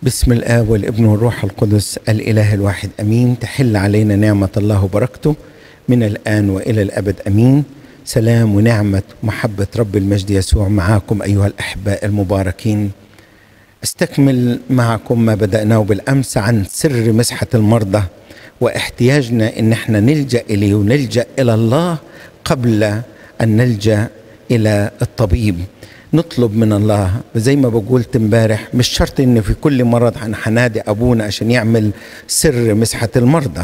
بسم الآب والابن والروح القدس الإله الواحد أمين تحل علينا نعمة الله وبركته من الآن وإلى الأبد أمين سلام ونعمة ومحبة رب المجد يسوع معاكم أيها الأحباء المباركين استكمل معكم ما بدأناه بالأمس عن سر مسحة المرضى واحتياجنا ان احنا نلجا اليه ونلجا الى الله قبل ان نلجا الى الطبيب نطلب من الله زي ما بقولت امبارح مش شرط ان في كل مرض هنادي ابونا عشان يعمل سر مسحه المرضى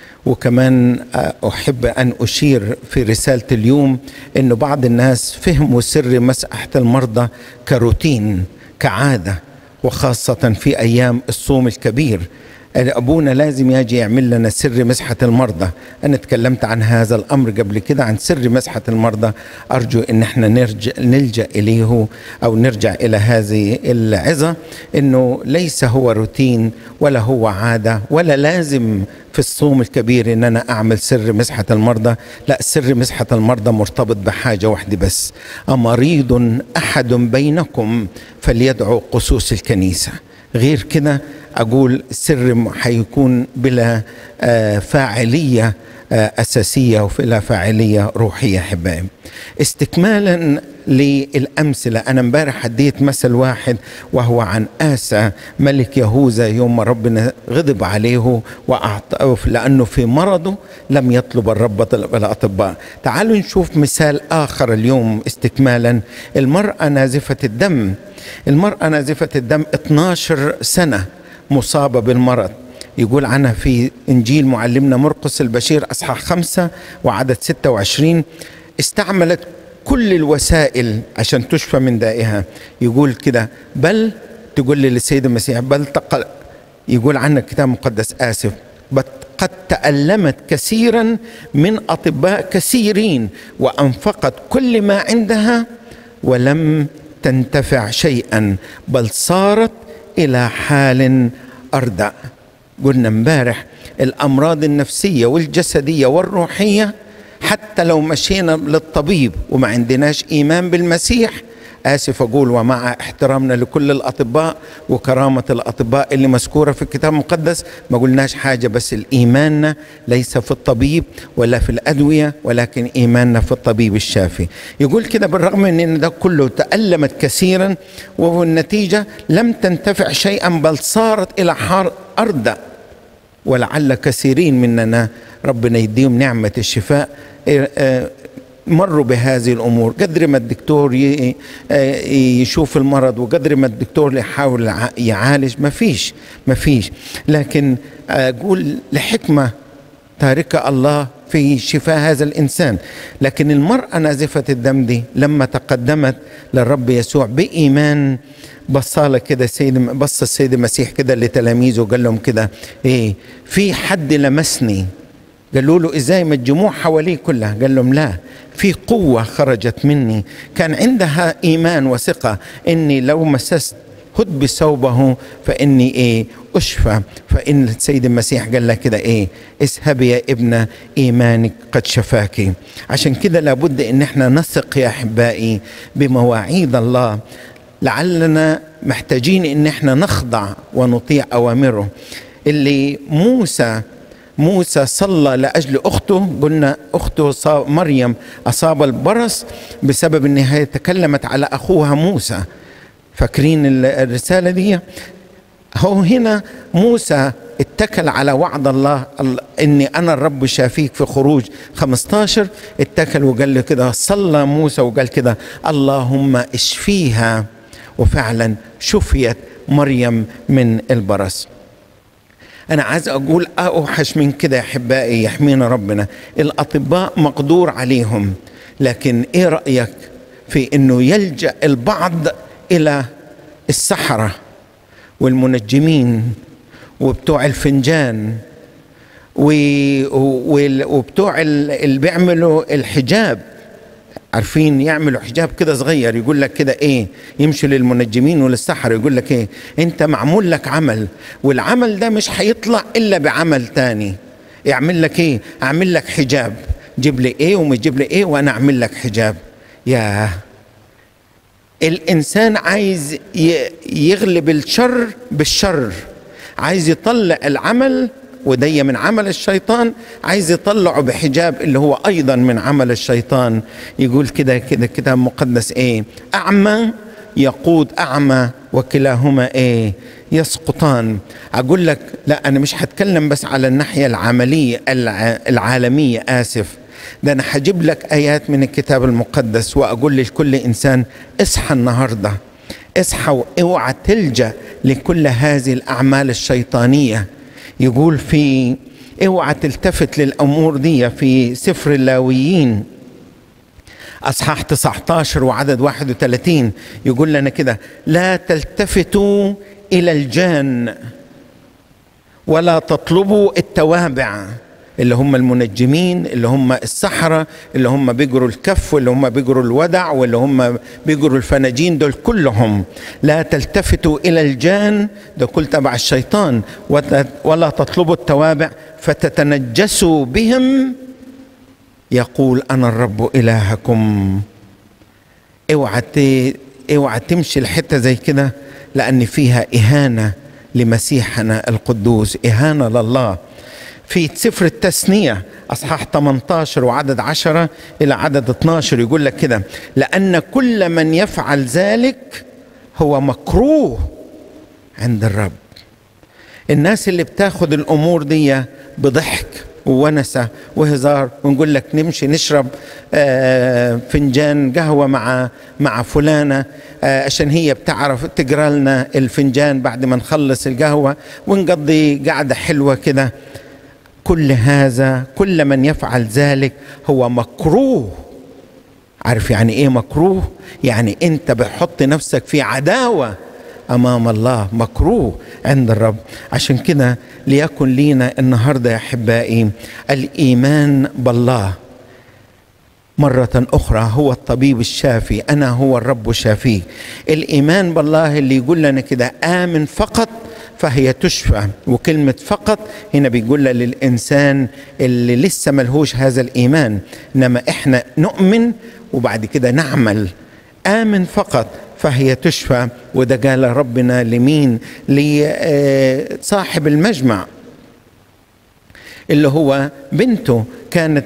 وكمان احب ان اشير في رساله اليوم انه بعض الناس فهموا سر مسحه المرضى كروتين كعاده وخاصه في ايام الصوم الكبير ابونا لازم يجي يعمل لنا سر مسحه المرضى انا تكلمت عن هذا الامر قبل كده عن سر مسحه المرضى ارجو ان احنا نرجع نلجا اليه او نرجع الى هذه العظه انه ليس هو روتين ولا هو عاده ولا لازم في الصوم الكبير ان انا اعمل سر مسحه المرضى لا سر مسحه المرضى مرتبط بحاجه واحده بس امريض احد بينكم فليدعو قصوص الكنيسه غير كده اقول السر هيكون بلا فاعليه اساسيه وبلا فاعليه روحيه احبائي. استكمالا للامثله انا امبارح اديت مثل واحد وهو عن اسى ملك يهوذا يوم ما ربنا غضب عليه واعطاه لانه في مرضه لم يطلب الرب الاطباء. تعالوا نشوف مثال اخر اليوم استكمالا المراه نازفه الدم. المراه نازفه الدم 12 سنه مصابة بالمرض يقول عنها في إنجيل معلمنا مرقس البشير أصحاح خمسة وعدد ستة وعشرين استعملت كل الوسائل عشان تشفى من دائها يقول كده بل تقول لي للسيد المسيح بل تقل يقول عنها الكتاب المقدس آسف قد تألمت كثيرا من أطباء كثيرين وأنفقت كل ما عندها ولم تنتفع شيئا بل صارت الى حال اردأ قلنا امبارح الامراض النفسيه والجسديه والروحيه حتى لو مشينا للطبيب وما عندناش ايمان بالمسيح اسف اقول ومع احترامنا لكل الاطباء وكرامه الاطباء اللي مذكوره في الكتاب المقدس ما قلناش حاجه بس الايماننا ليس في الطبيب ولا في الادويه ولكن ايماننا في الطبيب الشافي يقول كده بالرغم من ان ده كله تالمت كثيرا والنتيجه لم تنتفع شيئا بل صارت الى حار ارضى ولعل كثيرين مننا ربنا يديهم نعمه الشفاء مروا بهذه الامور قدر ما الدكتور يشوف المرض وقدر ما الدكتور يحاول يعالج ما فيش ما فيش لكن اقول لحكمه تاركها الله في شفاء هذا الانسان لكن المراه نازفه الدم دي لما تقدمت للرب يسوع بايمان بصالة كده السيد بص السيد المسيح كده لتلاميذه وقال لهم كده ايه في حد لمسني قالوا له ازاي ما الجموع حواليه كلها قال لهم لا في قوة خرجت مني كان عندها إيمان وثقة إني لو مسست هد بثوبه فإني إيه أشفى فإن السيد المسيح قال لها كده إيه اذهبي يا ابنة إيمانك قد شفاك عشان كده لابد إن احنا نثق يا أحبائي بمواعيد الله لعلنا محتاجين إن احنا نخضع ونطيع أوامره اللي موسى موسى صلى لاجل اخته قلنا اخته مريم اصاب البرص بسبب انها تكلمت على اخوها موسى فاكرين الرساله دي هو هنا موسى اتكل على وعد الله اني انا الرب شافيك في خروج 15 اتكل وقال له كده صلى موسى وقال كده اللهم اشفيها وفعلا شفيت مريم من البرص أنا عايز أقول أوحش من كده يا أحبائي يحمينا ربنا الأطباء مقدور عليهم لكن إيه رأيك في أنه يلجأ البعض إلى السحرة والمنجمين وبتوع الفنجان وبتوع اللي بيعملوا الحجاب عارفين يعملوا حجاب كده صغير يقول لك كده ايه يمشي للمنجمين وللسحر يقول لك ايه انت معمول لك عمل والعمل ده مش هيطلع الا بعمل تاني يعمل لك ايه اعمل لك حجاب جيب لي ايه ومش جيب لي ايه وانا اعمل لك حجاب يا الانسان عايز يغلب الشر بالشر عايز يطلع العمل ودي من عمل الشيطان عايز يطلعه بحجاب اللي هو ايضا من عمل الشيطان يقول كده كده كتاب مقدس ايه اعمى يقود اعمى وكلاهما ايه يسقطان اقول لك لا انا مش هتكلم بس على الناحيه العمليه العالميه اسف ده انا هجيب لك ايات من الكتاب المقدس واقول لكل انسان اصحى النهارده اصحى واوعى تلجا لكل هذه الاعمال الشيطانيه يقول في اوعى تلتفت للامور دي في سفر اللاويين اصحاح 19 وعدد 31 يقول لنا كده لا تلتفتوا الى الجان ولا تطلبوا التوابع اللي هم المنجمين اللي هم السحرة اللي هم بيجروا الكف واللي هم بيجروا الودع واللي هم بيجروا الفناجين دول كلهم لا تلتفتوا إلى الجان ده كل تبع الشيطان ولا تطلبوا التوابع فتتنجسوا بهم يقول أنا الرب إلهكم اوعى اوعى تمشي الحتة زي كده لأن فيها إهانة لمسيحنا القدوس إهانة لله في سفر التثنية أصحاح 18 وعدد 10 إلى عدد 12 يقول لك كده لأن كل من يفعل ذلك هو مكروه عند الرب الناس اللي بتاخد الأمور دي بضحك وونسة وهزار ونقول لك نمشي نشرب فنجان قهوة مع مع فلانة عشان هي بتعرف تقرا لنا الفنجان بعد ما نخلص القهوة ونقضي قعدة حلوة كده كل هذا كل من يفعل ذلك هو مكروه عارف يعني ايه مكروه يعني انت بتحط نفسك في عداوه امام الله مكروه عند الرب عشان كده ليكن لينا النهارده يا احبائي الايمان بالله مرة أخرى هو الطبيب الشافي أنا هو الرب شافيك الإيمان بالله اللي يقول لنا كده آمن فقط فهي تشفى وكلمة فقط هنا بيقول للإنسان اللي لسه ملهوش هذا الإيمان إنما إحنا نؤمن وبعد كده نعمل آمن فقط فهي تشفى وده قال ربنا لمين لصاحب المجمع اللي هو بنته كانت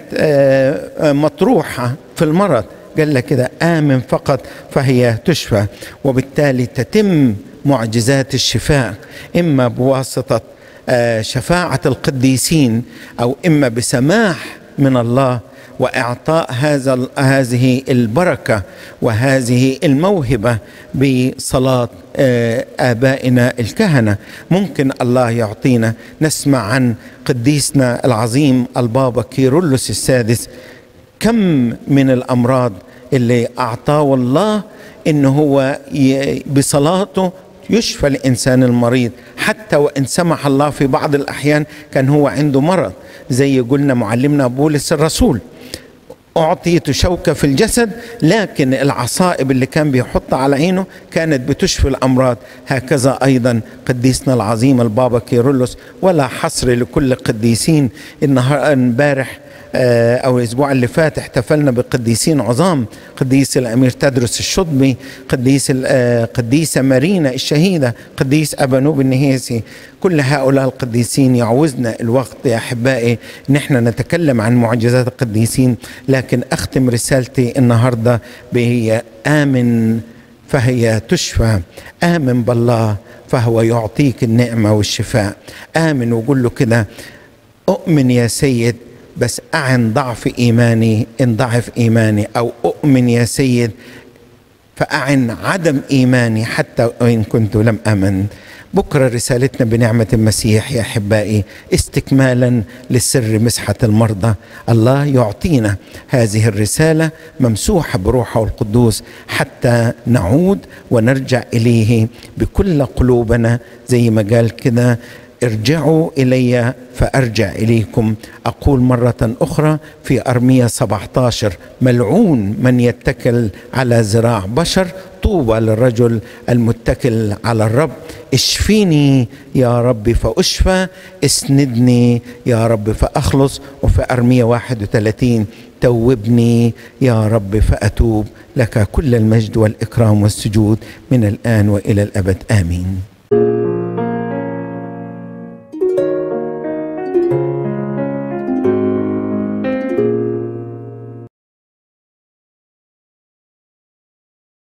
مطروحة في المرض قال لها كده آمن فقط فهي تشفى وبالتالي تتم معجزات الشفاء إما بواسطة شفاعة القديسين أو إما بسماح من الله واعطاء هذا هذه البركه وهذه الموهبه بصلاه ابائنا الكهنه ممكن الله يعطينا نسمع عن قديسنا العظيم البابا كيرلس السادس كم من الامراض اللي اعطاه الله ان هو بصلاته يشفى الانسان المريض حتى وان سمح الله في بعض الاحيان كان هو عنده مرض زي قلنا معلمنا بولس الرسول أعطيت شوكة في الجسد لكن العصائب اللي كان بيحطها على عينه كانت بتشفي الأمراض هكذا أيضا قديسنا العظيم البابا كيرلس ولا حصر لكل قديسين النهار امبارح او الاسبوع اللي فات احتفلنا بقديسين عظام قديس الامير تدرس الشطبي قديس قديسه مارينا الشهيده قديس ابانوب النهيسي كل هؤلاء القديسين يعوزنا الوقت يا احبائي نحن نتكلم عن معجزات القديسين لكن اختم رسالتي النهارده بهي امن فهي تشفى امن بالله فهو يعطيك النعمه والشفاء امن وقول له كده اؤمن يا سيد بس أعن ضعف إيماني إن ضعف إيماني أو أؤمن يا سيد فأعن عدم إيماني حتى وإن كنت لم أمن بكرة رسالتنا بنعمة المسيح يا أحبائي استكمالا للسر مسحة المرضى الله يعطينا هذه الرسالة ممسوحة بروحه القدوس حتى نعود ونرجع إليه بكل قلوبنا زي ما قال كده ارجعوا الي فارجع اليكم اقول مره اخرى في ارميه 17 ملعون من يتكل على ذراع بشر طوبى للرجل المتكل على الرب اشفيني يا رب فاشفى اسندني يا رب فاخلص وفي ارميه 31 توبني يا رب فاتوب لك كل المجد والاكرام والسجود من الان والى الابد امين